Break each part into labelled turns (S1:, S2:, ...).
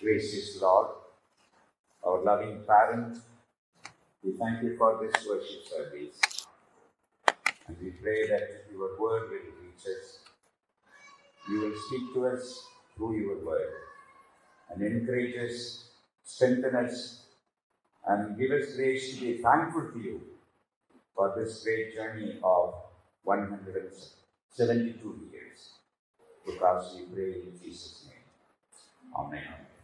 S1: Gracious Lord, our loving parent, we thank you for this worship service. And we pray that your word will reach us. You will speak to us through your word and encourage us, strengthen us, and give us grace to be thankful to you for this great journey of 172 years. Because we pray in Jesus' name. Amen.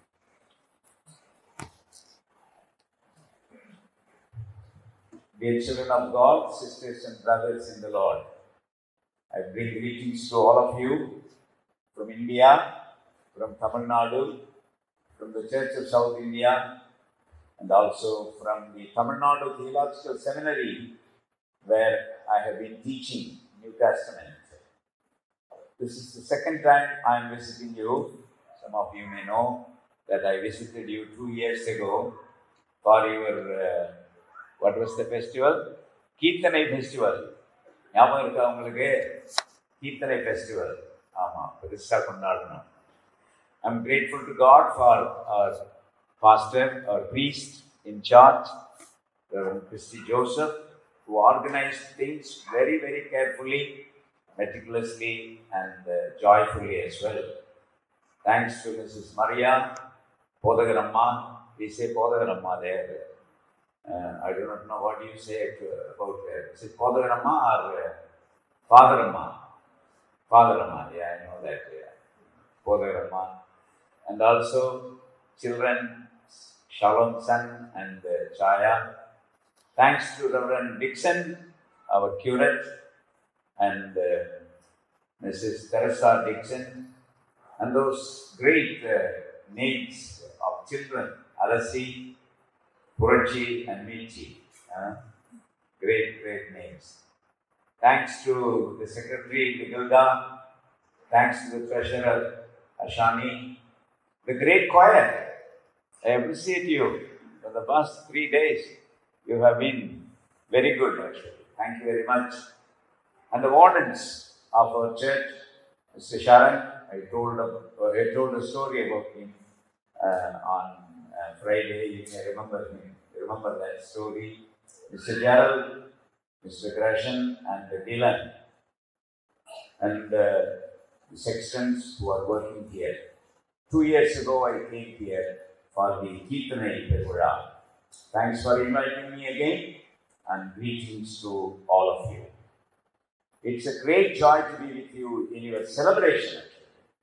S1: Dear children of God, sisters and brothers in the Lord, I bring greetings to all of you from India, from Tamil Nadu, from the Church of South India, and also from the Tamil Nadu Theological Seminary, where I have been teaching New Testament. This is the second time I am visiting you. Some of you may know that I visited you two years ago for your, uh, what was the festival? கீர்த்தனை festival ஞாபகம் இருக்கா உங்களுக்கு கீர்த்தனை festival ஆமாம் பெருசாக கொண்டாடணும் I'm grateful to God for our pastor, our priest in charge, Reverend Christy Joseph, who organized things very, very carefully, meticulously, and uh, joyfully as well. Thanks to Mrs. Maria Podagaramma. We say Podagaramma there. Uh, I do not know what you say to, about her. Is it Podagaramma or uh, Father-amma? Father-amma, yeah, I know that. Yeah. Podagaramma. And also children, Shalom son and uh, Chaya. Thanks to Reverend Dixon, our curate, and uh, Mrs. Teresa Dixon, and those great uh, names of children, Alasi, Purachi, and Michi. Uh, great, great names. Thanks to the secretary, Vigilda. Thanks to the treasurer, Ashani. The great choir. I appreciate you for the past three days. You have been very good, actually. Thank you very much. And the wardens of our church, Mr. Sharon, I told, uh, I told a story about him uh, on uh, Friday. You may remember him. Remember that story. Mr. Gerald, Mr. Gresham, and Dylan, and uh, the sextons who are working here. Two years ago, I came here for the Kirtanai Pevura. Thanks for inviting me again and greetings to all of you. It's a great joy to be with you in your celebration. actually.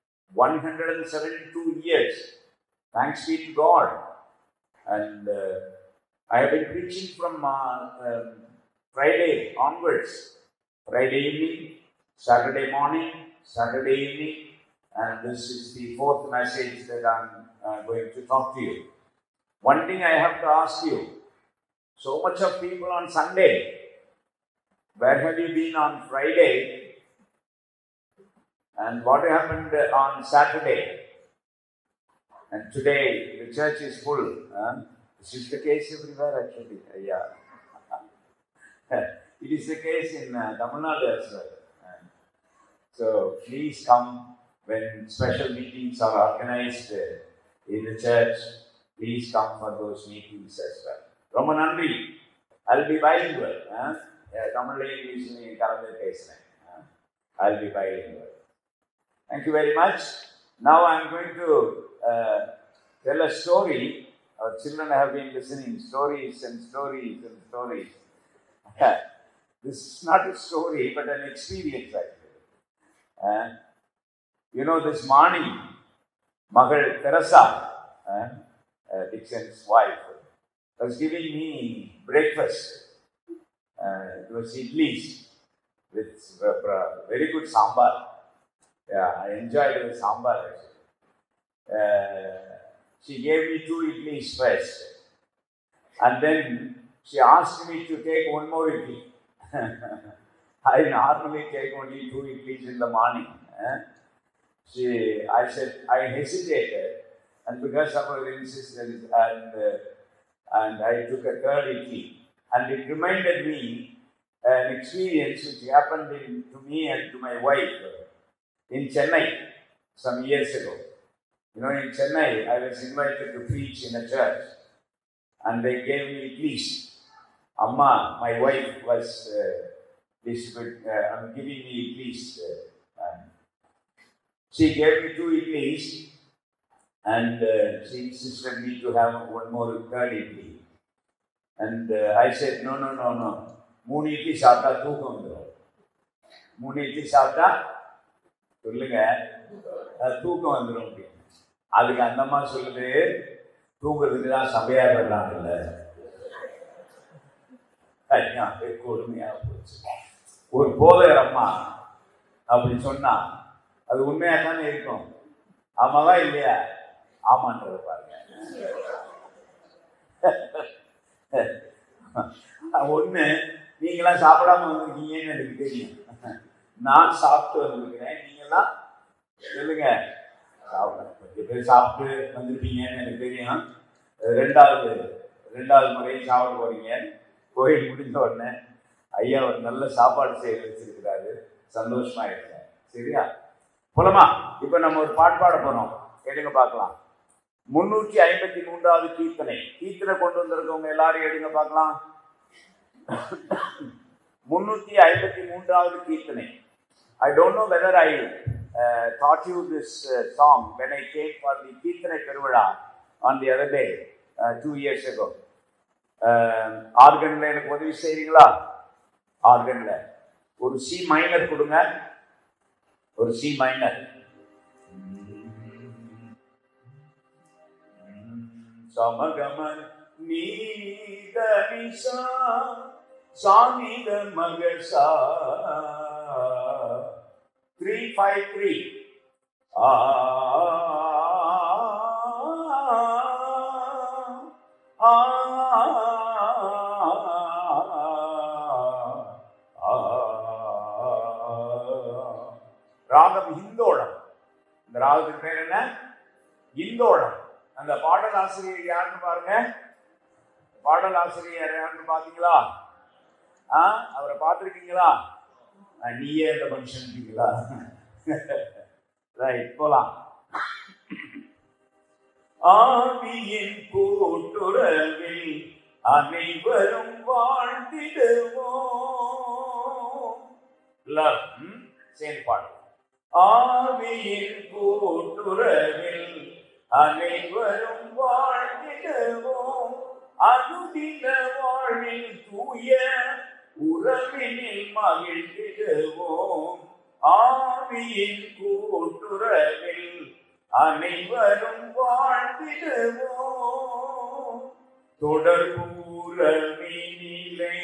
S1: 172 years. Thanks be to God. And uh, I have been preaching from uh, um, Friday onwards. Friday evening, Saturday morning, Saturday evening, and this is the fourth message that I'm uh, going to talk to you. One thing I have to ask you so much of people on Sunday, where have you been on Friday? And what happened on Saturday? And today the church is full. Huh? This is the case everywhere actually. Yeah. it is the case in uh, Tamil Nadu as well. Uh, so please come when special meetings are organized uh, in the church. Please come for those meetings as well. ரொம்ப நன்றி I'll be bilingual. Uh, தமிழ்ல இங்கிலீஷ்லையும் கலந்து பேசுகிறேன் I'll be bilingual. Thank you very much. Now I'm going to uh, tell a story. Our children have been listening stories and stories and stories. this is not a story, but an experience actually. Uh, you know, this morning, Magal Teresa, uh, uh, Dixon's wife, was giving me breakfast. Uh, it was idlis with uh, very good sambar. Yeah, I enjoyed the sambar actually. Uh, she gave me two idlis first. And then she asked me to take one more idli. I normally take only two idlis in the morning. eh. She, I said, I hesitated. And because of her insistence, and, uh, and I took a third idli. And it reminded me an experience which happened in, to me and to my wife in Chennai some years ago. You know, in Chennai, I was invited to preach in a church, and they gave me idlis. Amma, my wife, was uh, distribute, uh, I'm giving me idlis. Uh, and she gave me two idlis, and uh, she insisted me to have one more third idli. And uh, I said, no, no, no, no. மூணு இட்லி சாப்பிட்டா தூக்கம் வந்துடும் மூணு இட்லி சாப்பிட்டா சொல்லுங்க அது தூக்கம் வந்துடும் அப்படின்னு அதுக்கு அந்த அம்மா சொல்லுது தூங்குறதுக்கு தான் சபையா வர்றாங்கல்ல ஐயா, அது கொடுமையா போச்சு ஒரு போதையர் அம்மா அப்படி சொன்னா அது உண்மையா தானே இருக்கும் ஆமாவா இல்லையா ஆமான்றத பாருங்க ஒண்ணு நீங்களாம் சாப்பிடாம வந்திருக்கீங்கன்னு எனக்கு தெரியும் நான் சாப்பிட்டு வந்திருக்கிறேன் நீங்களாம் சொல்லுங்க சாப்பிட கொஞ்சம் பேர் சாப்பிட்டு வந்திருப்பீங்கன்னு எனக்கு தெரியும் ரெண்டாவது ரெண்டாவது முறையும் சாப்பிட போறீங்க கோயில் முடிஞ்ச உடனே ஐயா ஒரு நல்ல சாப்பாடு செய்ய வச்சிருக்கிறாரு சந்தோஷமா இருக்கேன் சரியா போலமா இப்ப நம்ம ஒரு பாட்டு பாட போறோம் எடுங்க பார்க்கலாம் முன்னூற்றி ஐம்பத்தி மூன்றாவது கீர்த்தனை கீர்த்தனை கொண்டு வந்திருக்கவங்க எல்லாரும் எடுங்க பார்க்கலாம் முன்னூத்தி ஐம்பத்தி மூன்றாவது கீர்த்தனை I don't know whether I taught you this uh, song when I came for the கீர்த்தனை பெருவிழா on the other day uh, two years ago ஆர்கன்ல எனக்கு உதவி செய்றீங்களா ஆர்கன்ல ஒரு சி மைனர் கொடுங்க ஒரு சி மைனர் சமகமன் நீதனிசா சாமித மகசா த்ரீ ஃபைவ் த்ரீ ஆ ஆ ராகம் இந்தோடம் இந்த ராகத்துக்கு பேர் என்ன இந்தோடம் அந்த பாடல் ஆசிரியர் யாருன்னு பாருங்க பாடல் ஆசிரியர் யாருன்னு பாத்தீங்களா ஆ அவரை பார்த்துருக்கீங்களா நீயே அந்த மனுஷன்ட்டீங்களா ரைட் போலாம் ஆவியின் கூட்டுறவில் அனைவரும் வாழ்ந்திடுவோம் லவ் சேர்ந்து பாடு ஆவியின் கூட்டுறவில் அனைவரும் வாழ்ந்திடுவோம் அனுதின வாழ்வில் தூய உறவினில் மகிழ்ந்திடுவோம் ஆவியின் கூட்டுறவில் அனைவரும் வாழ்ந்திடுவோம் தொடர்பூரவினிலே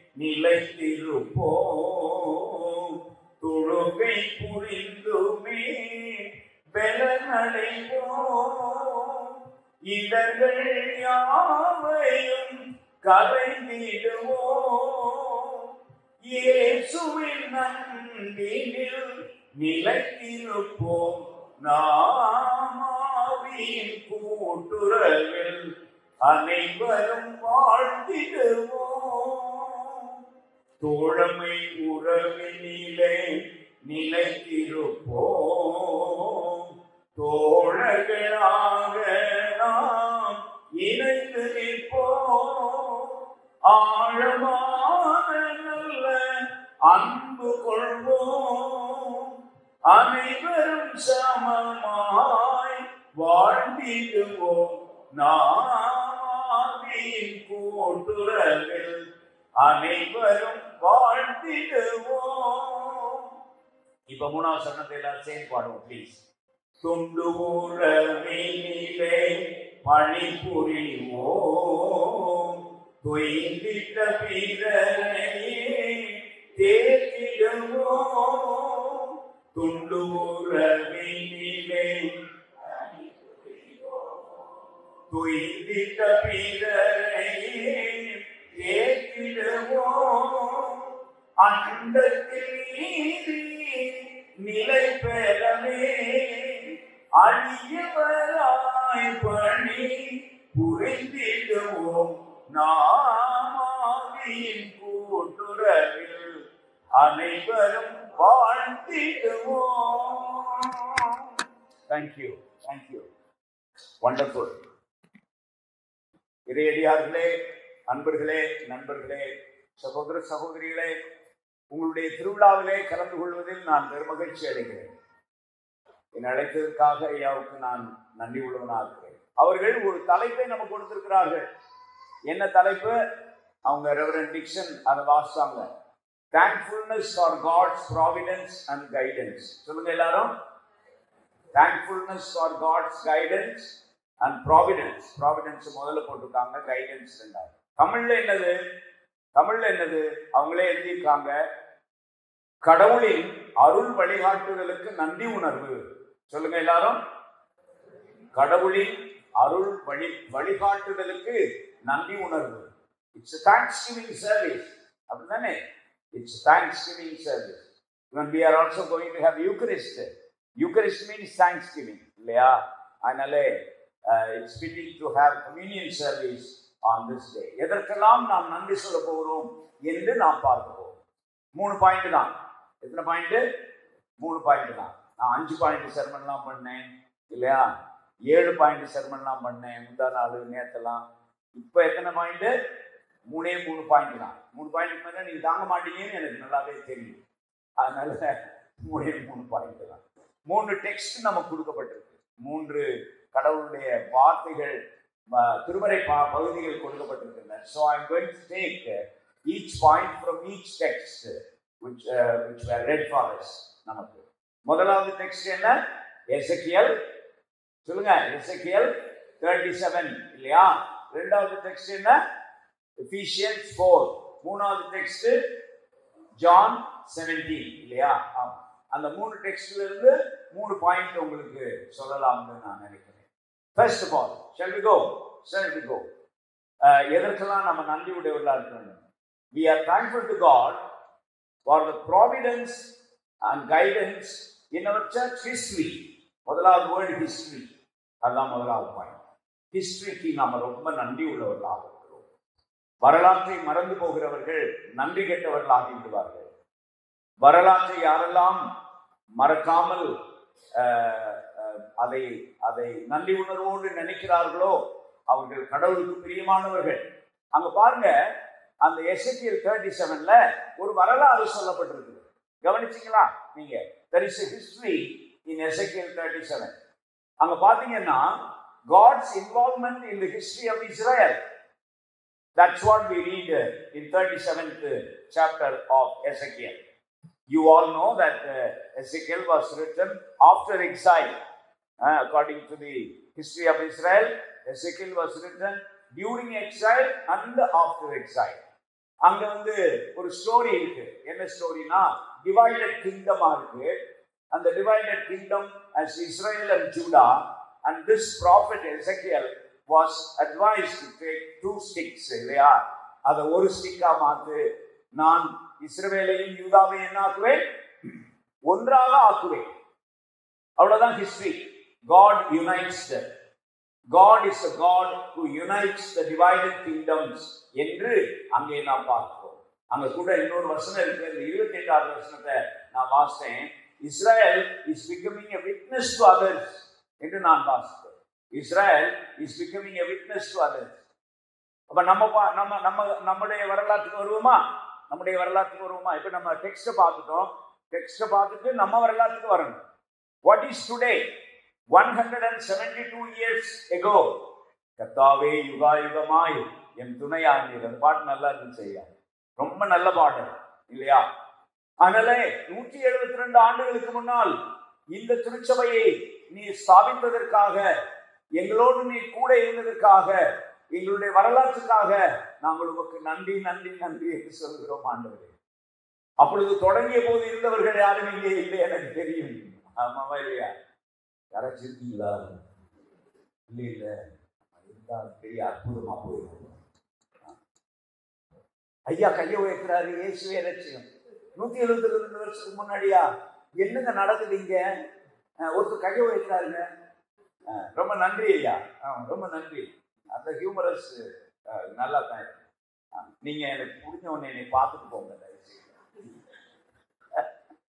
S1: நிலைத்திருப்போம் தொழுகை புரிந்துமே பலனடைவோம் இதழ்கள் யாவையும் கரைந்திடுவோம் இயேசுவின் நம்பினில் நிலைத்திருப்போம் நாமாவின் கூட்டுறவில் அனைவரும் வாழ்ந்திடுவோம் தோழமை உறவினிலே நிலைத்திருப்போம் தோழர்களாக நாம் இணைந்து நிற்போம் ஆழமான நல்ல அன்பு கொள்வோம் அனைவரும் சமமாய் வாழ்ந்திடுவோம் நாமாவின் கூட்டுறவில் அனைவரும் வாழ்ந்திடுவோம் இப்ப மூணாவது சரணத்தை எல்லாரும் சேர்ந்து பாடுவோம் ப்ளீஸ் தொண்டு உறவினிலே பணிபுரிவோம் தொய்ந்திட்ட பிறனை தேர்ந்திடுவோம் துண்டு உறவினிலே துய்ந்திட்ட பிறனை தேர்ந்திடுவோம் அண்டத்தில் நீதி நிலை பெறவே அழியவராய் பணி புரிந்திடுவோம் நாமாவின் கூட்டுறவில் அனைவரும் வாழ்த்திடுவோம் தேங்க்யூ தேங்க்யூ வண்டர்ஃபுல் இறையடியார்களே அன்பர்களே நண்பர்களே சகோதர சகோதரிகளே உங்களுடைய திருவிழாவிலே கலந்து கொள்வதில் நான் பெருமகிழ்ச்சி அடைகிறேன் என்னை அழைத்ததற்காக ஐயாவுக்கு நான் நன்றி உள்ளவனாக இருக்கிறேன் அவர்கள் ஒரு தலைப்பை நமக்கு கொடுத்திருக்கிறார்கள் என்ன தலைப்பு அவங்க ரெவரன் டிக்ஷன் அதை வாசித்தாங்க thankfulness for God's providence and guidance சொல்லுங்க எல்லாரும் thankfulness for God's guidance and providence providence முதல்ல போட்டிருக்காங்க கைடன்ஸ் ரெண்டாவது தமிழ்ல என்னது தமிழ்ல என்னது அவங்களே எழுதியிருக்காங்க கடவுளின் அருள் வழிகாட்டுதலுக்கு நன்றி உணர்வு சொல்லுங்க எல்லாரும் கடவுளின் அருள் வழி வழிகாட்டுதலுக்கு நன்றி உணர்வு இட்ஸ் தேங்க்ஸ் கிவிங் சர்வீஸ் அப்படிதானே it's thanksgiving service when we are also going to have eucharist eucharist means thanksgiving இல்லையா அதனால it's fitting to have communion service on this day எதற்கெல்லாம் நாம் நன்றி சொல்ல போகிறோம் என்று நாம் பார்க்க போகிறோம் மூணு பாயிண்ட் தான் எத்தனை பாயிண்ட் மூணு பாயிண்ட் தான் நான் அஞ்சு பாயிண்ட் செர்மன்லாம் பண்ணேன் இல்லையா ஏழு பாயிண்ட் செர்மன்லாம் பண்ணேன் முந்தா நாள் நேத்தெல்லாம் இப்போ எத்தனை பாயிண்ட் மூணே மூணு பாயிண்ட் தான் மூணு பாயிண்ட் மேலே நீங்கள் தாங்க மாட்டீங்கன்னு எனக்கு நல்லாவே தெரியும் அதனால மூணே மூணு பாயிண்ட் தான் மூணு டெக்ஸ்ட் நமக்கு கொடுக்கப்பட்டிருக்கு மூன்று கடவுளுடைய வார்த்தைகள் ம- திருமறை பா- பகுதிகள் கொடுக்கப்பட்டிருக்கின்றன so I'm going to take each point from each text which uh, which were read for us நமக்கு முதலாவது டெக்ஸ்ட் என்ன எசக்கியல் சொல்லுங்க எசக்கியல் தேர்ட்டி செவன் இல்லையா ரெண்டாவது டெக்ஸ்ட் என்ன எஃபிஷியன்ஸ் ஃபோர் மூணாவது டெக்ஸ்ட் ஜான் செவன்டீன் இல்லையா ஆமா அந்த மூணு டெக்ஸ்ட்ல இருந்து மூணு பாயிண்ட் உங்களுக்கு சொல்லலாம்னு நான் நினைக்கிறேன் first of all shall we go shall we go எதற்கெல்லாம் நம்ம நன்றி உடையவர்களாக இருக்கணும் we are thankful to God for the providence and guidance in our church history முதலாவது வேர்ல்டு ஹிஸ்டரி அதுதான் முதலாவது பாயிண்ட் ஹிஸ்டரிக்கு நாம ரொம்ப நன்றி உள்ளவர்களாக இருக்கிறோம் வரலாற்றை மறந்து போகிறவர்கள் நன்றி கெட்டவர்களாகி விடுவார்கள் வரலாற்றை யாரெல்லாம் மறக்காமல் அஹ், அஹ், அதை அதை நன்றி உணர்வோடு நினைக்கிறார்களோ அவர்கள் கடவுளுக்கு பிரியமானவர்கள் அங்க பாருங்க அந்த எஸ்எக்கியல் தேர்ட்டி செவன்ல ஒரு வரலாறு சொல்லப்பட்டிருக்கு கவனிச்சீங்களா நீங்க there is history in Ezekiel thirty seven அங்க பாத்தீங்கன்னா God's involvement in the history of Israel That's what we read uh, in 37th chapter of Ezekiel. You all know that uh, Ezekiel was written after exile. Uh, according to the history of Israel, Ezekiel was written during exile and after exile. அங்க வந்து ஒரு story இருக்கு என்ன ஸ்டோரினா divided கிங்டமா இருக்கு அந்த divided kingdom as Israel and Judah and this prophet Ezekiel was advised to take two sticks இல்லையா அதை ஒரு ஸ்டிக்கா மாத்து நான் இஸ்ரவேலையும் யூதாவையும் என்ன ஆக்குவேன் ஒன்றாக ஆக்குவேன் அவ்வளவுதான் history God unites God is a God who unites the divided kingdoms என்று அங்கே நாம் பார்க்கிறோம் அங்க கூட இன்னொரு வசனம் இருக்கு இந்த இருபத்தி எட்டாவது வசனத்தை நான் வாசித்தேன் Israel is becoming a witness to others என்று நான் வாசித்தேன் Israel is becoming a witness to others அப்ப நம்ம பா- நம்ம நம்ம நம்முடைய வரலாற்றுக்கு வருவோமா நம்முடைய வரலாற்றுக்கு வருவோமா இப்ப நம்ம டெக்ஸ்ட்டை பார்த்துட்டோம் டெக்ஸ்ட்டை பார்த்துட்டு நம்ம வரலாற்றுக்கு வரணும் what is today one hundred and seventy two years ago கத்தாவே யுகா யுகமாய் என் துணையாக நீர் அந்த பாட்டு நல்லா இருந்துச்சு ஐயா ரொம்ப நல்ல பாட்டு இல்லையா அதனால நூற்றி எழுபத்தி ரெண்டு ஆண்டுகளுக்கு முன்னால் இந்த திருச்சபையை நீ ஸ்தாபித்ததற்காக எங்களோடு நீ கூட இருந்ததற்காக எங்களுடைய வரலாற்றுக்காக நாங்கள் உமக்கு நன்றி நன்றி நன்றி என்று சொல்கிறோம் ஆண்டவரே அப்பொழுது தொடங்கிய போது இருந்தவர்கள் யாரும் இங்கே இல்லை எனக்கு தெரியும் ஆமாவா இல்லையா யாராச்சும் இருக்கீங்களா இல்லை இல்லை இருந்தால் பெரிய அற்புதமா போயிருக்கும் ஐயா கையை உயர்த்துறாரு இயேசுவே லட்சியம் நூத்தி எழுபத்தி ரெண்டு வருஷத்துக்கு முன்னாடியா என்னங்க நடக்குது இங்க அஹ், ஒருத்தர் கையை உயர்த்துறாருங்க அஹ், ரொம்ப நன்றி ஐயா அஹ், ரொம்ப நன்றி அந்த ஹியூமரஸ் நல்லா தான் இருக்கு அஹ், நீங்க எனக்கு முடிஞ்ச உடனே என்னை பார்த்துட்டு போங்க தயவு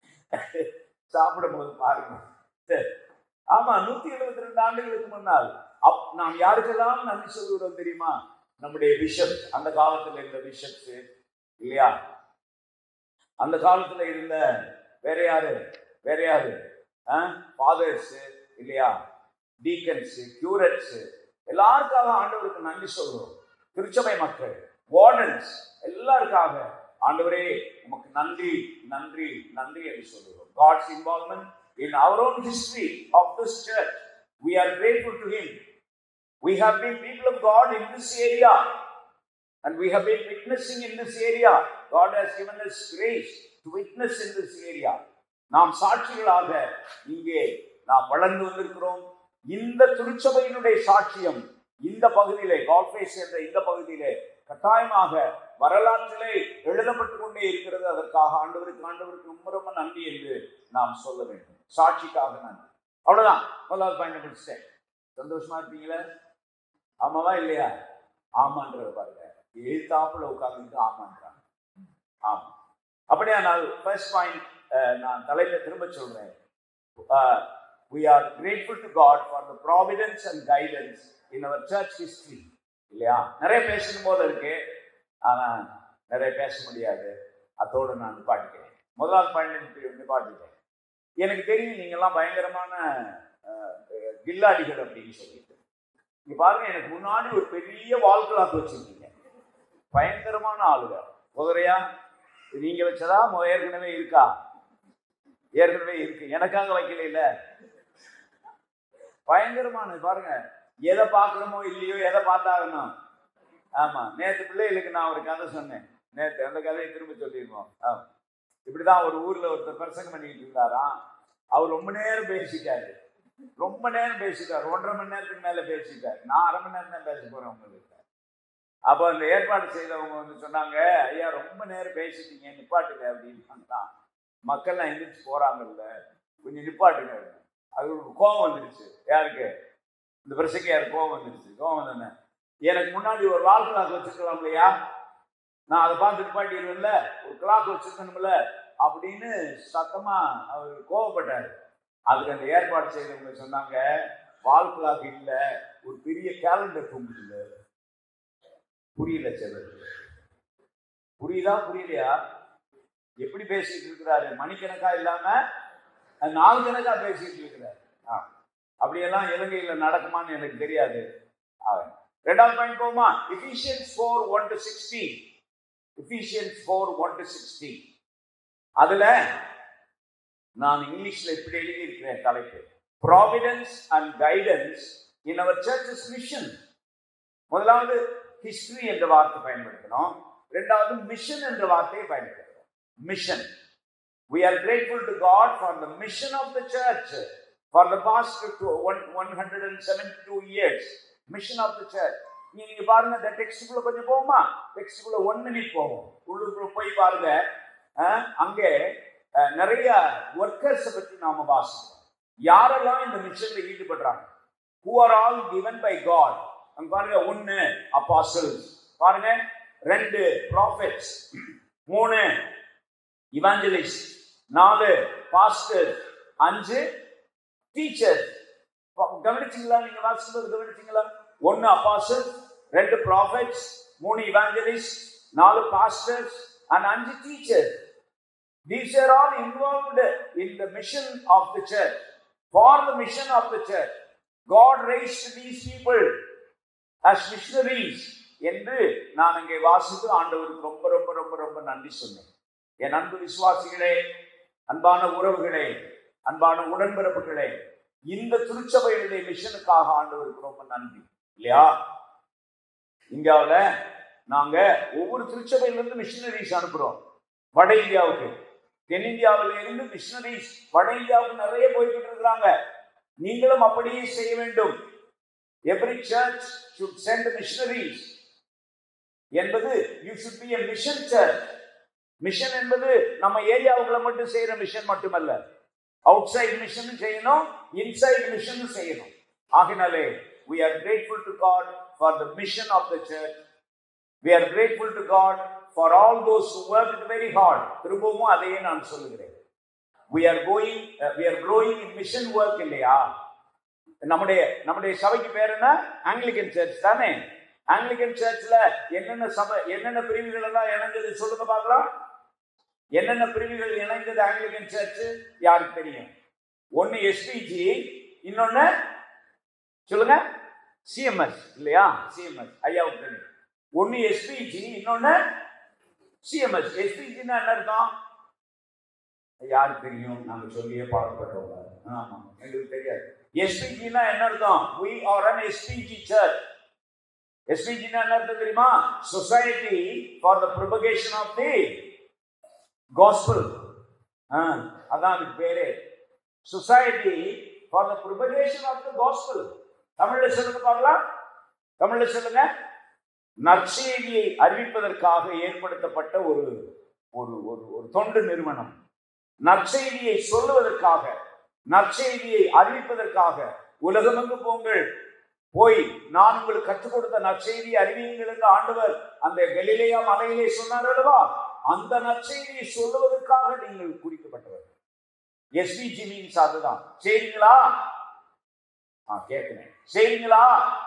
S1: செய்து. சாப்பிடும் போது பாருங்க சரி. ஆமா நூத்தி எழுபத்தி ரெண்டு ஆண்டுகளுக்கு முன்னால் அப் நாம் யாருக்கெல்லாம் நன்றி சொல்கிறோம் தெரியுமா நம்முடைய பிஷப் அந்த காலத்துல இருந்த பிஷப்ஸ் இல்லையா அந்த காலத்துல இருந்த வேற யாரு வேற யாரு ஃபாதர்ஸ் இல்லையா டீக்கன்ஸ் கியூரட்ஸ் எல்லாருக்காக ஆண்டவருக்கு நன்றி சொல்றோம் திருச்சபை மக்கள் வார்டன்ஸ் எல்லாருக்காக ஆண்டவரே உமக்கு நன்றி நன்றி நன்றி என்று சொல்லுகிறோம் God's involvement in our own history of this church we are grateful to him we have been people of god in this area and we have been witnessing in this area god has given us grace to witness in this area நாம் சாட்சிகளாக இங்கே நாம் வளர்ந்து வந்திருக்கிறோம் இந்த திருச்சபையினுடைய சாட்சியம் இந்த பகுதியிலே கால்பேஸ் என்ற இந்த பகுதியிலே கட்டாயமாக வரலாற்றிலே எழுதப்பட்டு கொண்டே இருக்கிறது அதற்காக ஆண்டவருக்கு ஆண்டவருக்கு ரொம்ப ரொம்ப நன்றி என்று நாம் சொல்ல வேண்டும் சாட்சிக்காக நன்றி அவ்வளவுதான் முதலாவது பாயிண்ட் முடிச்சிட்டேன் சந்தோஷமா இருப்பீங்களா ஆமாவா இல்லையா ஆமான்றத பாருங்க எழுத்தாப்புல உட்கார்ந்து ஆமான்றாங்க ஆமா அப்படியா நான் ஃபர்ஸ்ட் பாயிண்ட் நான் தலைப்பை திரும்ப சொல்றேன் we are grateful to God for the providence and guidance in our church history இல்லையா நிறைய பேசணும் போல இருக்கு ஆனா நிறைய பேச முடியாது அதோடு நான் நிப்பாட்டிக்கிறேன் முதலாவது பாயிண்ட் நிப்பாட்டிக்கிறேன் எனக்கு தெரியும் நீங்கெல்லாம் பயங்கரமான கில்லாடிகள் அப்படின்னு சொல்லிட்டு இங்க பாருங்க எனக்கு முன்னாடி ஒரு பெரிய வால் கிளாக் வச்சிருக்கீங்க பயங்கரமான ஆளுங்க குதிரையா நீங்க வச்சதா ஏற்கனவே இருக்கா ஏற்கனவே இருக்கு எனக்காக வைக்கல இல்ல பயங்கரமானது பாருங்க எதை பார்க்கணுமோ இல்லையோ எதை பார்த்தாகணும் ஆமா நேற்று பிள்ளைகளுக்கு நான் ஒரு கதை சொன்னேன் நேற்று அந்த கதையை திரும்ப சொல்லியிருக்கோம் ஆமா இப்படிதான் ஒரு ஊர்ல ஒருத்தர் பிரசங்கம் பண்ணிட்டு இருந்தாராம் அவர் ரொம்ப நேரம் பேசிட்டாரு ரொம்ப நேரம் பேசிட்டார் ஒன்றரை மணி நேரத்துக்கு மேல பேசிட்டார் நான் அரை மணி நேரம் தான் பேச போறேன் உங்களுக்கு அப்போ அந்த ஏற்பாடு செய்தவங்க வந்து சொன்னாங்க ஐயா ரொம்ப நேரம் பேசிட்டீங்க நிப்பாட்டுங்க அப்படின்னு மக்கள்லாம் எந்திரிச்சு போறாங்கல்ல கொஞ்சம் நிப்பாட்டுங்க அது ஒரு கோபம் வந்துருச்சு யாருக்கு இந்த பிரசங்க யாருக்கு கோபம் வந்துருச்சு கோபம் வந்தோன்னே எனக்கு முன்னாடி ஒரு வால் கிளாக் வச்சிருக்கலாம் இல்லையா நான் அதை பார்த்து நிப்பாட்டிடுவேன்ல ஒரு கிளாக் வச்சிருக்கணும்ல அப்படின்னு சத்தமா அவர் கோவப்பட்டார் அதுக்கு அந்த ஏற்பாடு செய்தவங்க சொன்னாங்க வால் கிளாக் இல்ல ஒரு பெரிய கேலண்டர் கும்பிட்டு புரியல சிலர் புரியுதா புரியலையா எப்படி பேசிட்டு இருக்கிறாரு மணிக்கணக்கா இல்லாம நாலு கணக்கா பேசிட்டு இருக்கிறாரு அப்படியெல்லாம் இலங்கையில நடக்குமான்னு எனக்கு தெரியாது ரெண்டாவது பாயிண்ட் போமா Ephesians four one to sixteen Ephesians four one to sixteen அதுல நான் இங்கிலீஷ்ல இப்படி எழுதி இருக்கிறேன் தலைப்பு providence and guidance in our churches mission முதலாவது ஹிஸ்டரி என்ற வார்த்தை பயன்படுத்தணும் ரெண்டாவது மிஷன் என்ற வார்த்தையை பயன்படுத்தணும் mission we are grateful to God for the mission of the church for the past 172 years mission of the church நீங்க பாருங்க இந்த டெக்ஸ்டுக்குள்ள கொஞ்சம் போவோமா டெக்ஸ்டுக்குள்ள ஒன் மினிட் போவோம் உள்ளுக்குள்ள போய் பாருங்க அங்கே நிறைய ஒர்க்கர்ஸ் பற்றி நாம வாசிக்கிறோம் யாரெல்லாம் இந்த மிஷன்ல ஈடுபடுறாங்க who are all given by God அங்க பாருங்க ஒன்னு அப்பாசல்ஸ் பாருங்க ரெண்டு ப்ராஃபிட்ஸ் மூணு இவாஞ்சலிஸ்ட் நாலு பாஸ்டர் அஞ்சு டீச்சர் கவனிச்சிங்களா நீங்க வாசிக்கும்போது கவனிச்சிங்களா ஒன்னு அப்பாசல் ரெண்டு ப்ராஃபிட்ஸ் மூணு இவாஞ்சலிஸ்ட் நாலு பாஸ்டர்ஸ் அண்ட் அஞ்சு teacher These are all involved in the mission of the church. For the mission of the church, God raised these people as missionaries என்று நான் அங்கே வாசித்து ஆண்டவருக்கு ரொம்ப ரொம்ப ரொம்ப ரொம்ப நன்றி சொன்னேன் என் அன்பு விசுவாசிகளே அன்பான உறவுகளே அன்பான உடன்பிறப்புகளே இந்த திருச்சபையினுடைய மிஷனுக்காக ஆண்டவருக்கு ரொம்ப நன்றி இல்லையா இந்தியாவில் நாங்க ஒவ்வொரு திருச்சபையிலிருந்து மிஷினரிஸ் அனுப்புறோம் வட இந்தியாவுக்கு தென்னிந்தியாவில இருந்து மிஷினரிஸ் வட இந்தியாவுக்கு நிறைய போய்கிட்டு இருக்கிறாங்க நீங்களும் அப்படியே செய்ய வேண்டும் every church should send missionaries என்பது you should be a mission church mission என்பது நம்ம ஏரியாவுக்குள்ள மட்டும் செய்யற மிஷன் மட்டுமல்ல அவுட் சைட் மிஷன் செய்யணும் இன்சைட் மிஷன் செய்யணும் ஆகினாலே we are grateful to God for the mission of the church we are grateful to God for all those who worked very hard திரும்பவும் அதையே நான் சொல்லுகிறேன் we are going uh, we are growing in mission work இல்லையா நம்முடைய நம்முடைய சபைக்கு பேர் என்ன ஆங்கிலிக்கன் சர்ச் தானே ஆங்கிலிக்கன் சர்ச்ல என்னென்ன சபை என்னென்ன பிரிவுகள் எல்லாம் இணைஞ்சது சொல்லுங்க பார்க்கலாம் என்னென்ன பிரிவுகள் இணைந்தது ஆங்கிலிக்கன் சர்ச் யாருக்கு தெரியும் ஒன்னு எஸ்பிஜி இன்னொன்னு சொல்லுங்க சிஎம்எஸ் இல்லையா சிஎம்எஸ் ஐயாவுக்கு தெரியும் ஒன்னு எஸ்பிஜி இன்னொன்னு சிஎம்எஸ் எஸ்பிஜின்னா என்ன அர்த்தம் யாருக்கு தெரியும் நாங்க சொல்லியே பழக்கப்பட்டவங்க ஆமா எங்களுக்கு தெரியாது எஸ்பிஜினா என்ன அர்த்தம் we are an SPG church எஸ்பிஜினா என்ன அர்த்தம் தெரியுமா society for the propagation of the gospel அதான் அதுக்கு பேரு society for the propagation of the gospel தமிழ்ல சொல்லுங்க பார்க்கலாம் தமிழ்ல சொல்லுங்க நற்செய்தியை அறிவிப்பதற்காக ஏற்படுத்தப்பட்ட ஒரு ஒரு ஒரு ஒரு தொண்டு நிறுவனம் நற்செய்தியை சொல்லுவதற்காக நற்செய்தியை அறிவிப்பதற்காக உலகமெங்கு போங்கள் போய் நான் உங்களுக்கு கற்றுக் கொடுத்த நற்செய்தியை அறிவியுங்கள் என்று ஆண்டவர் அந்த கலிலேயா மலையிலே சொன்னார் அல்லவா அந்த நற்செய்தியை சொல்லுவதற்காக நீங்கள் குறிக்கப்பட்டவர் எஸ்பிஜி மீன்ஸ் அதுதான் செய்றீங்களா ஆ கேட்கிறேன் செய்றீங்களா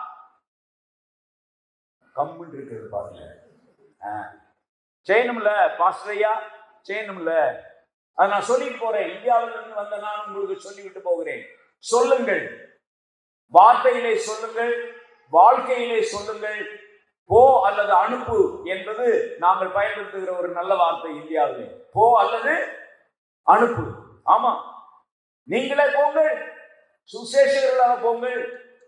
S1: கம்முன்னு இருக்கிறது பாருங்க ஆ. செய்யணும்ல பாஸ்டரையா செய்யணும்ல அதை நான் சொல்லிட்டு போறேன் இந்தியாவில் இருந்து வந்த நான் உங்களுக்கு சொல்லிவிட்டு போகிறேன் சொல்லுங்கள் வார்த்தையிலே சொல்லுங்கள் வாழ்க்கையிலே சொல்லுங்கள் போ அல்லது அனுப்பு என்பது நாங்கள் பயன்படுத்துகிற ஒரு நல்ல வார்த்தை இந்தியாவிலே போ அல்லது அனுப்பு ஆமா நீங்களே போங்கள் சுசேஷர்களாக போங்கள்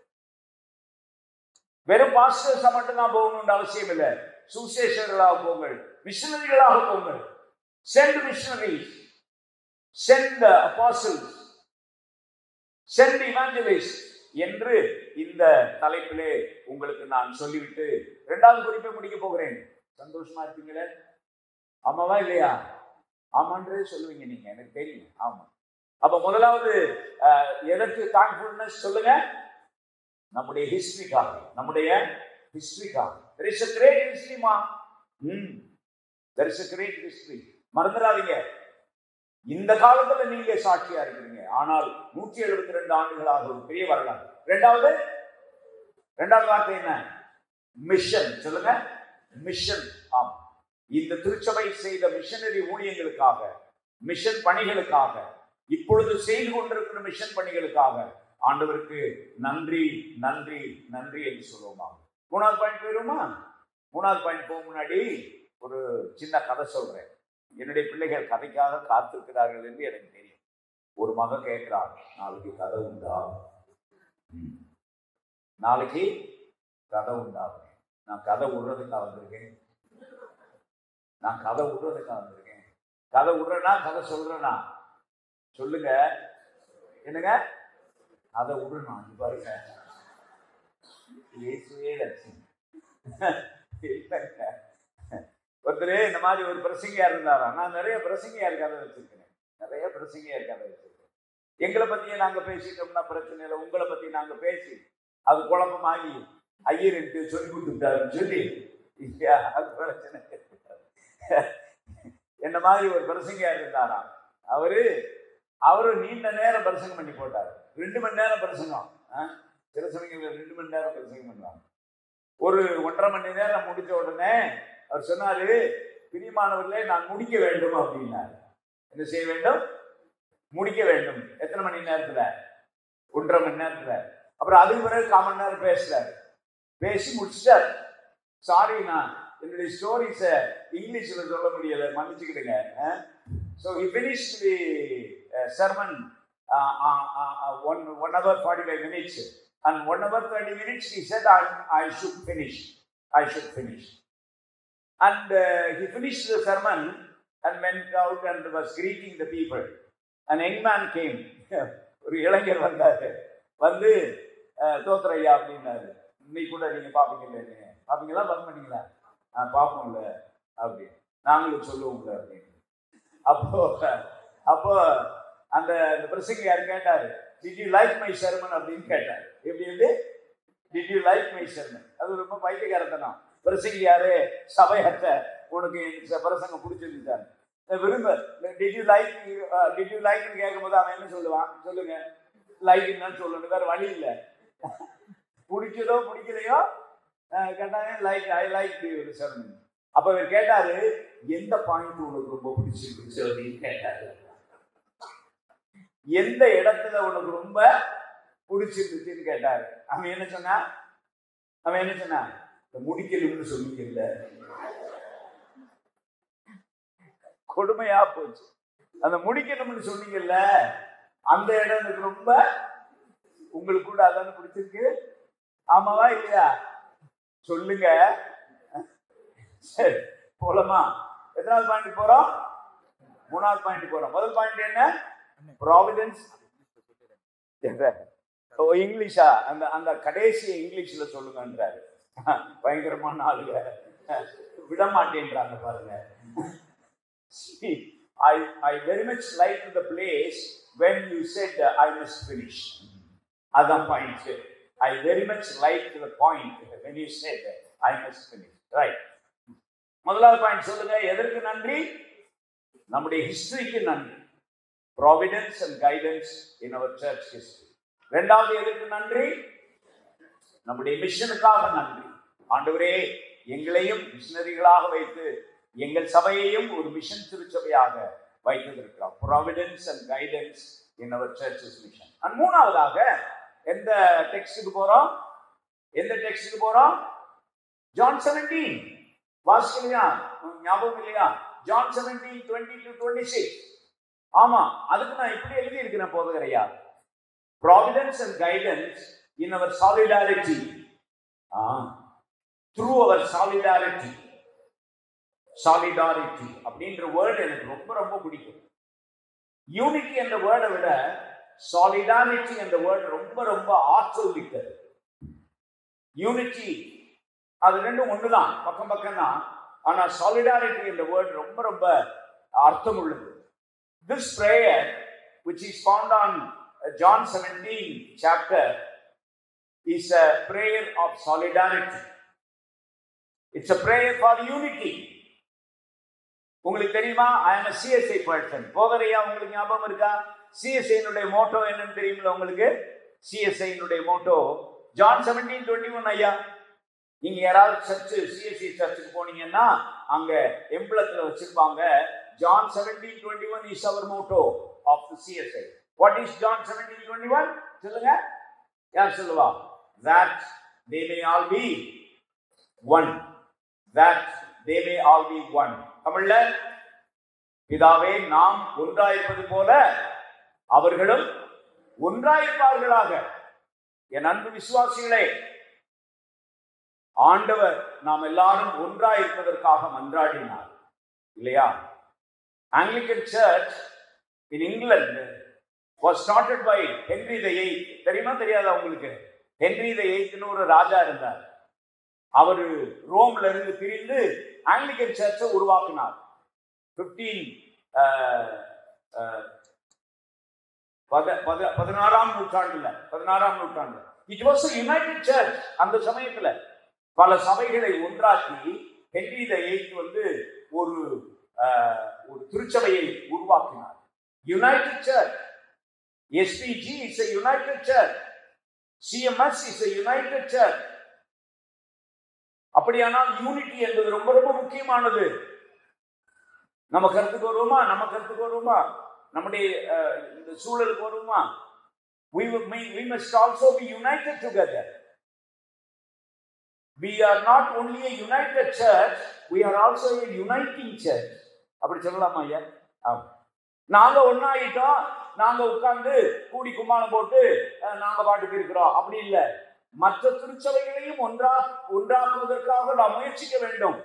S1: வெறும் பாஸ்டர்ஸா மட்டும் தான் போகணும்னு அவசியம் இல்லை சுசேஷர்களாக போங்கள் மிஷனரிகளாக போங்கள் send missionaries send apostles send evangelist என்று இந்த தலைப்பிலே உங்களுக்கு நான் சொல்லிவிட்டு இரண்டாவது குறிப்பை முடிக்க போகிறேன் சந்தோஷமா இருப்பீங்களே ஆமாவா இல்லையா ஆமான்றே சொல்லுவீங்க நீங்க எனக்கு தெரியும் ஆமா அப்ப முதலாவது அஹ், எதற்கு தேங்க்ஃபுல்னஸ் சொல்லுங்க நம்முடைய ஹிஸ்டரிக்காக நம்முடைய ஹிஸ்டரிக்காக there is a great history மா ம் there is a great history மறந்துடாதீங்க இந்த காலத்துல நீங்க சாட்சியா இருக்கிறீங்க ஆனால் நூற்றி எழுபத்தி ரெண்டு ஆண்டுகளாக ஒரு பெரிய வரலாறு ரெண்டாவது ரெண்டாவது வார்த்தை என்ன மிஷன் சொல்லுங்க மிஷன் ஆம் இந்த திருச்சபை செய்த மிஷனரி ஊழியங்களுக்காக மிஷன் பணிகளுக்காக இப்பொழுது செய்து கொண்டிருக்கிற மிஷன் பணிகளுக்காக ஆண்டவருக்கு நன்றி நன்றி நன்றி என்று சொல்லுவோமா மூணாவது பாயிண்ட் போயிருமா மூணாவது பாயிண்ட் போக முன்னாடி ஒரு சின்ன கதை சொல்றேன் என்னுடைய பிள்ளைகள் கதைக்காக காத்திருக்கிறார்கள் என்று எனக்கு தெரியும் ஒரு மகன் கேட்கிறான் நாளைக்கு கதை உண்டா ம். நாளைக்கு கதை உண்டா நான் கதை விடுறதுக்காக வந்திருக்கேன் நான் கதை விடுறதுக்காக வந்திருக்கேன் கதை விடுறேனா கதை சொல்றேனா சொல்லுங்க என்னங்க கதை விடுறேன் இது பாருங்க இயேசுவே லட்சுமி இல்லைங்க ஒருத்தர் இந்த மாதிரி ஒரு பிரசங்கியா இருந்தாராம் நான் நிறைய பிரசங்கியார் கதை வச்சிருக்கிறேன் நிறைய பிரசங்கியார் கதை வச்சிருக்கேன் எங்களை பத்தியே நாங்க பேசிட்டோம்னா பிரச்சனை இல்லை உங்களை பத்தி நாங்க பேசி அது குழப்பமாகி ஐயர் என்று சொல்லி கொடுத்துட்டாருன்னு சொல்லி இல்லையா அது பிரச்சனை என்ன மாதிரி ஒரு பிரசங்கியார் இருந்தாராம் அவரு அவரு நீண்ட நேரம் பிரசங்கம் பண்ணி போட்டார் ரெண்டு மணி நேரம் பிரசங்கம் ஆ? சில சமயங்கள்ல ரெண்டு மணி நேரம் பிரசங்கம் பண்ணாங்க ஒரு ஒன்றரை மணி நேரம் முடிச்ச உடனே அவர் சொன்னாரு பிரியமானவர்களே நான் முடிக்க வேண்டும் அப்படின்னாரு என்ன செய்ய வேண்டும் முடிக்க வேண்டும் எத்தனை மணி நேரத்துல ஒன்றரை மணி நேரத்துல அப்புறம் அதுக்கு பிறகு கால் மணி நேரம் பேசுறாரு பேசி முடிச்சிட்டார் சாரி நான் என்னுடைய ஸ்டோரிஸ இங்கிலீஷ்ல சொல்ல முடியல மன்னிச்சுக்கிடுங்க so he finish the sermon one one hour forty five minutes and one hour thirty minutes he said I should finish I should finish And uh, he finished the sermon and went out and was greeting the people. An young man came. ஒரு இளைஞர் வந்தாரு வந்து அஹ், தோத்திர ஐயா அப்படின்னாரு இன்னைக்கு கூட நீங்க பாப்பீங்கல்ல நீங்க பாப்பீங்களா பார்க்க மாட்டீங்களா ஆ பார்ப்போம்ல அப்படி நாங்களும் சொல்லுவோம்ல அப்படின்னு அப்போ அப்போ அந்த அந்த பிரசங்கியார் கேட்டாரு did you like my sermon அப்படின்னு கேட்டார் எப்படி எப்படி did you like my sermon அது ரொம்ப பைத்தியக்காரத்தனம் பிரசங்கியாரு சபையற்ற உனக்கு இந்த பிரசங்கம் பிடிச்சிருந்துச்சான் விரும்ப did you like did you லைக்னு கேட்கும்போது அவன் என்ன சொல்லுவான் சொல்லுங்க லைக் தான் சொல்லணும் வேற வழி இல்லை பிடிச்சதோ பிடிக்கலையோ அஹ், கட்டாயம் லைக் ஐ லைக் ஒரு சரணம் அப்ப இவர் கேட்டாரு எந்த பாயிண்ட் உனக்கு ரொம்ப பிடிச்சிருந்துச்சு அப்படின்னு கேட்டாரு எந்த இடத்துல உனக்கு ரொம்ப பிடிச்சிருந்துச்சுன்னு கேட்டாரு அவன் என்ன சொன்னா அவன் என்ன சொன்னா இந்த முடிக்கணும்னு சொன்னீங்கல்ல கொடுமையா போச்சு அந்த முடிக்கணும்னு சொன்னீங்கல்ல அந்த இடம் எனக்கு ரொம்ப உங்களுக்கு கூட அதான பிடிச்சிருக்கு ஆமாவா இல்லையா சொல்லுங்க சரி போலாமா எத்தனாவது பாயிண்ட் போறோம் மூணாவது பாயிண்ட் போறோம் முதல் பாயிண்ட் என்ன ப்ராவிடன்ஸ் ஓ இங்கிலீஷா அந்த அந்த கடைசி இங்கிலீஷ்ல சொல்லுங்கன்றாரு பயங்கரமான ஆளுங்க விட மாட்டேன்றாங்க பாருங்க See, I, I very much liked the place when you said uh, I must finish. Other point. I very much liked the point when you said that I must finish. Right. முதலாவது point சொல்லுங்க எதற்கு நன்றி நம்முடைய ஹிஸ்டரிக்கு நன்றி providence and guidance in our church history ரெண்டாவது எதற்கு நன்றி நம்முடைய மிஷனுக்காக நன்றி ஆண்டவரே எங்களையும் மிஷனரிகளாக வைத்து எங்கள் சபையையும் ஒரு மிஷன் திருச்சபையாக வைத்திருக்கிறார் providence and guidance in our churches mission and மூணாவதாக எந்த டெக்ஸ்டுக்கு போறோம் எந்த டெக்ஸ்டுக்கு போறோம் ஜான் செவன்டீன் வாசிக்கலையா உங்களுக்கு ஞாபகம் இல்லையா John seventeen twenty to twenty six ஆமா அதுக்கு நான் இப்படி எழுதி இருக்கிறேன் போதுகரையா providence and guidance in our solidarity through our solidarity solidarity அப்படின்ற வேர்டு எனக்கு ரொம்ப ரொம்ப பிடிக்கும் யூனிட்டி என்ற வேர்டை விட சாலிடாரிட்டி என்ற வேர்டு ரொம்ப ரொம்ப ஆற்றல் மிக்கது யூனிட்டி அது ரெண்டும் ஒண்ணுதான் பக்கம் பக்கம் தான் ஆனா சாலிடாரிட்டி என்ற வேர்டு ரொம்ப ரொம்ப அர்த்தம் உள்ளது this prayer which is found on uh, John 17 chapter is a prayer of solidarity. It's a prayer for unity. உங்களுக்கு தெரியுமா ஐ எம் சிஎஸ்ஐ பர்சன் போதரையா உங்களுக்கு ஞாபகம் இருக்கா சிஎஸ்ஐனுடைய மோட்டோ என்னன்னு தெரியுமில்ல உங்களுக்கு சிஎஸ்ஐனுடைய motto John seventeen twenty one ஐயா நீங்க யாராவது சர்ச்சு சிஎஸ்ஐ சர்ச்சுக்கு போனீங்கன்னா அங்க எம்பளத்துல வச்சிருப்பாங்க John seventeen twenty one is our motto of the CSI what is John seventeen twenty one சொல்லுங்க யார் சொல்லுவா that they may all be one that they may all be one தமிழ்ல பிதாவே நாம் ஒன்றாயிருப்பது போல அவர்களும் ஒன்றாயிருப்பார்களாக என் அன்பு விசுவாசிகளே ஆண்டவர் நாம் எல்லாரும் ஒன்றாயிருப்பதற்காக மன்றாடினார் இல்லையா Anglican church in England was started by Henry the eighth தெரியுமா தெரியாதா உங்களுக்கு ஹென்ரி த எயித்னு ஒரு ராஜா இருந்தார் அவர் ரோம்ல இருந்து பிரிந்து ஆங்கிலிக்கன் சர்ச்சை உருவாக்கினார் பிப்டீன் பதினாறாம் நூற்றாண்டுல பதினாறாம் நூற்றாண்டு இட் வாஸ் யுனைடெட் சர்ச் அந்த சமயத்துல பல சபைகளை ஒன்றாக்கி ஹென்ரி த எயித் வந்து ஒரு அஹ், ஒரு திருச்சபையை உருவாக்கினார் united church SPG is a united church CMS is a united church அப்படியானால் யூனிட்டி என்பது ரொம்ப ரொம்ப முக்கியமானது நம்ம கருத்துக்கு வருவோமா நம்ம கருத்துக்கு வருவோமா நம்முடைய அஹ், இந்த சூழலுக்கு வருவோமா we will- we we must also be united together we are not only a united church we are also a uniting church அப்படி சொல்லலாமா ஐயா ஆமா. நாங்க ஒன்னாயிட்டோம் நாங்க உட்கார்ந்து கூடி கும்மாளம் போட்டு அஹ், நாங்க பாட்டுக்கு இருக்கிறோம் அப்படி இல்ல மற்ற திருச்சபைகளையும் ஒன்றா ஒன்றாக்குவதற்காக நாம் முயற்சிக்க வேண்டும்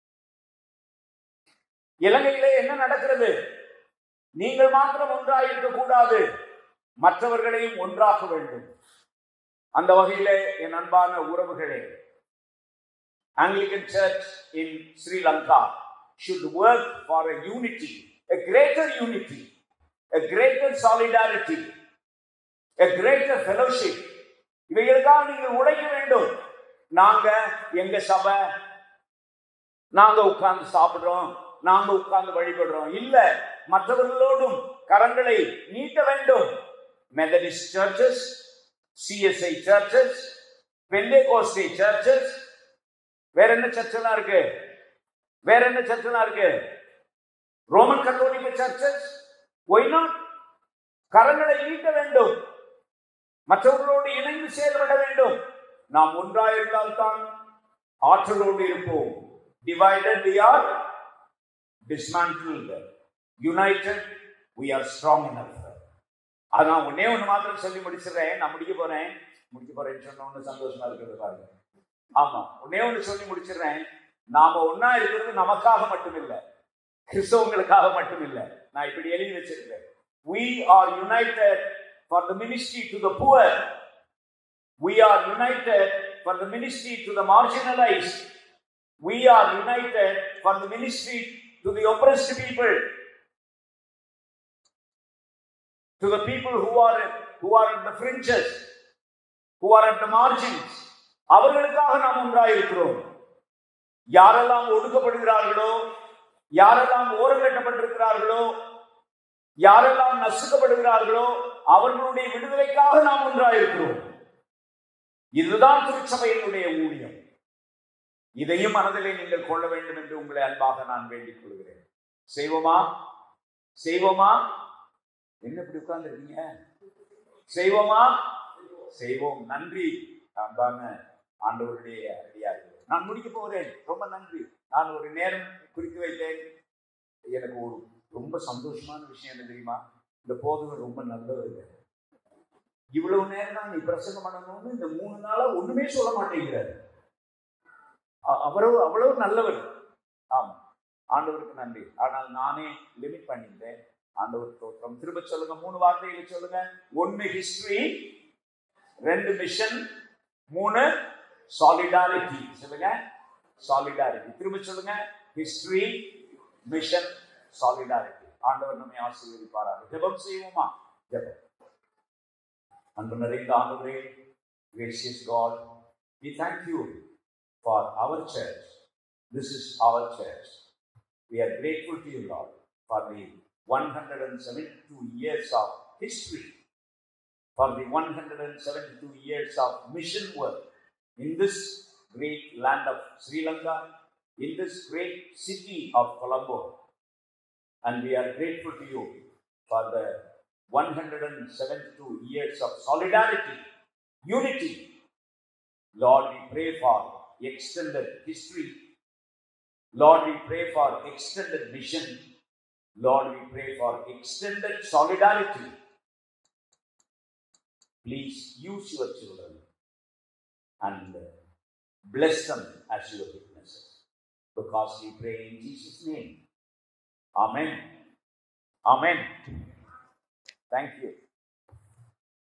S1: இலங்கையிலே என்ன நடக்கிறது நீங்கள் மாத்திரம் ஒன்றாயிருக்க கூடாது மற்றவர்களையும் ஒன்றாக்க வேண்டும் அந்த வகையிலே என் அன்பான உறவுகளே Anglican church in Sri Lanka should work for a unity, a greater unity, a greater solidarity, a greater fellowship. இவைகளுக்காக நீங்கள் உழைக்க வேண்டும் நாங்க எங்க சபை நாங்க உட்கார்ந்து சாப்பிடுறோம் நாங்க உட்கார்ந்து வழிபடுறோம் இல்ல மற்றவர்களோடும் கரங்களை நீட்ட வேண்டும் Methodist churches, CSI churches, Pentecostal churches, வேற என்ன சர்ச்செல்லாம் இருக்கு வேற என்ன சர்ச்செல்லாம் இருக்கு ரோமன் கத்தோலிக்க சர்ச்சஸ் ஒய் நாட் கரங்களை நீட்ட வேண்டும் மற்றவர்களோடு இணைந்து செயல்பட வேண்டும் நாம் ஒன்றாயிருந்தால் தான் ஆற்றலோடு இருப்போம் divided we are dismantled united we are strong enough அதான் ஒன்னே ஒண்ணு மாத்திரம் சொல்லி முடிச்சிடுறேன் நான் முடிக்க போறேன் முடிக்க போறேன்னு சொன்ன ஒண்ணு சந்தோஷமா இருக்கிறது பாருங்க ஆமா ஒன்னே ஒண்ணு சொல்லி முடிச்சிடுறேன் நாம ஒன்னா இருக்கிறது நமக்காக மட்டும் இல்ல கிறிஸ்தவங்களுக்காக மட்டும் இல்ல நான் இப்படி எழுதி வச்சிருக்கேன் we are united for the ministry to the poor we are united for the ministry to the marginalized we are united for the ministry to the oppressed people to the people who are who are in the fringes who are at the margins அவர்களுக்காக நாம் ஒன்றாயிருக்கிறோம் யாரெல்லாம் ஒடுக்கப்படுகிறார்களோ யாரெல்லாம் ஓரங்கட்டப்பட்டிருக்கிறார்களோ யாரெல்லாம் நசுக்கப்படுகிறார்களோ அவர்களுடைய விடுதலைக்காக நாம் ஒன்றாயிருக்கிறோம் இதுதான் திருச்சபையினுடைய ஊழியம் இதையும் மனதிலே நீங்கள் கொள்ள வேண்டும் என்று உங்களை அன்பாக நான் வேண்டிக் கொள்கிறேன் செய்வோமா செய்வோமா என்ன இப்படி உட்கார்ந்துருக்கீங்க செய்வோமா செய்வோம் நன்றி அன்பான ஆண்டவருடைய அடியார்கள் நான் முடிக்க போகிறேன் ரொம்ப நன்றி நான் ஒரு நேரம் குறித்து வைத்தேன் எனக்கு ஒரு ரொம்ப சந்தோஷமான விஷயம் என்ன தெரியுமா இந்த போதவர் ரொம்ப நல்லவர் இவ்வளவு நேரம் தான் நீ பிரசங்கம் பண்ணணும்னு இந்த மூணு நாளா ஒண்ணுமே சொல்ல மாட்டேங்கிறார் அ- அவ்வளவு அவ்வளவு நல்லவர் ஆமா ஆண்டவருக்கு நன்றி ஆனால் நானே லிமிட் பண்ணிட்டேன் ஆண்டவர் தோற்றம் திரும்ப சொல்லுங்க மூணு வார்த்தைகளை சொல்லுங்க ஒன்னு ஹிஸ்டரி ரெண்டு மிஷன் மூணு சாலிடாரிட்டி சொல்லுங்க சாலிடாரிட்டி திரும்ப சொல்லுங்க ஹிஸ்டரி மிஷன் சாலிடாரிட்டி ஆண்டவர் நம்மை ஆசீர்வதிப்பாராக ஜெபம் செய்வோமா ஜெபம் அன்பு நிறைந்த ஆண்டவரே gracious God we thank you for our church this is our church we are grateful to you Lord for the 172 years of history for the 172 years of mission work in this great land of Sri Lanka, in this great city of Colombo. And we are grateful to you for the 172 years of solidarity, unity. Lord, we pray for extended history. Lord, we pray for extended mission. Lord, we pray for extended solidarity. Please use your children and bless them as your witnesses. Because we pray in Jesus' name. Amen. Amen. Thank you.